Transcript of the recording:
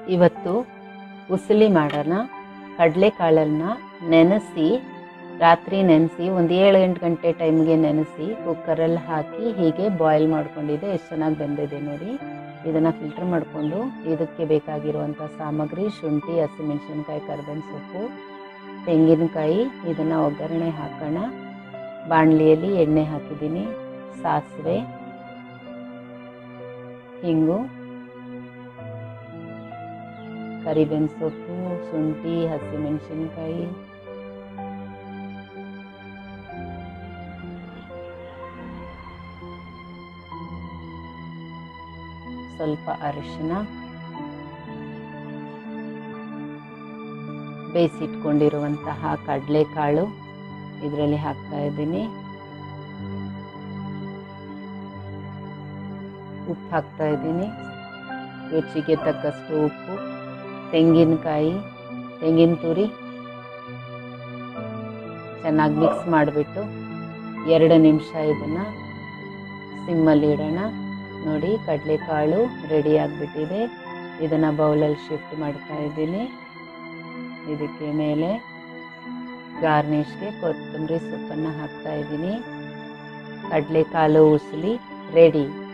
ಇವತ್ತು ಉಸಲಿ ಮಾಡೋಣ ಕಡಲೆಕಾಳನ್ನು ನೆನೆಸಿ ರಾತ್ರಿ ನೆನೆಸಿ ಒಂದು ಏಳು ಎಂಟು ಗಂಟೆ ಟೈಮ್ಗೆ ನೆನೆಸಿ ಕುಕ್ಕರಲ್ಲಿ ಹಾಕಿ ಹೀಗೆ ಬಾಯ್ಲ್ ಮಾಡ್ಕೊಂಡಿದ್ದೆ ಎಷ್ಟು ಚೆನ್ನಾಗಿ ಬೆಂದಿದೆ ನೋಡಿ ಇದನ್ನು ಫಿಲ್ಟರ್ ಮಾಡಿಕೊಂಡು ಇದಕ್ಕೆ ಬೇಕಾಗಿರುವಂಥ ಸಾಮಗ್ರಿ ಶುಂಠಿ ಹಸಿಮೆಣಸಿನ್ಕಾಯಿ ಕರ್ಬೇವಿನ ಸೊಪ್ಪು ತೆಂಗಿನಕಾಯಿ ಇದನ್ನು ಒಗ್ಗರಣೆ ಹಾಕೋಣ ಬಾಣಲಿಯಲ್ಲಿ ಎಣ್ಣೆ ಹಾಕಿದ್ದೀನಿ ಸಾಸಿವೆ ಹಿಂಗು ಕರಿಬೇವಿನ ಸೊಪ್ಪು ಶುಂಠಿ ಹಸಿಮೆಣಸಿನ್ಕಾಯಿ ಸ್ವಲ್ಪ ಅರಿಶಿನ ಬೇಯಿಸಿಟ್ಕೊಂಡಿರುವಂತಹ ಕಡಲೆಕಾಳು ಇದರಲ್ಲಿ ಹಾಕ್ತಾ ಇದ್ದೀನಿ ಉಪ್ಪು ಹಾಕ್ತಾ ಇದ್ದೀನಿ ರುಚಿಗೆ ತಕ್ಕಷ್ಟು ಉಪ್ಪು ತೆಂಗಿನಕಾಯಿ ತೆಂಗಿನ ತುರಿ ಚೆನ್ನಾಗಿ ಮಿಕ್ಸ್ ಮಾಡಿಬಿಟ್ಟು ಎರಡು ನಿಮಿಷ ಇದನ್ನು ಸಿಮ್ಮಲ್ಲಿ ಇಡೋಣ ನೋಡಿ ಕಡಲೆಕಾಳು ರೆಡಿ ಆಗಿಬಿಟ್ಟಿದೆ ಇದನ್ನು ಬೌಲಲ್ಲಿ ಶಿಫ್ಟ್ ಮಾಡ್ತಾ ಇದ್ದೀನಿ ಇದಕ್ಕೆ ಮೇಲೆ ಗಾರ್ನಿಷ್ಗೆ ಕೊತ್ತಂಬರಿ ಸೊಪ್ಪನ್ನು ಹಾಕ್ತಾ ಇದ್ದೀನಿ ಕಡಲೆಕಾಳು ಉಸಲಿ ರೆಡಿ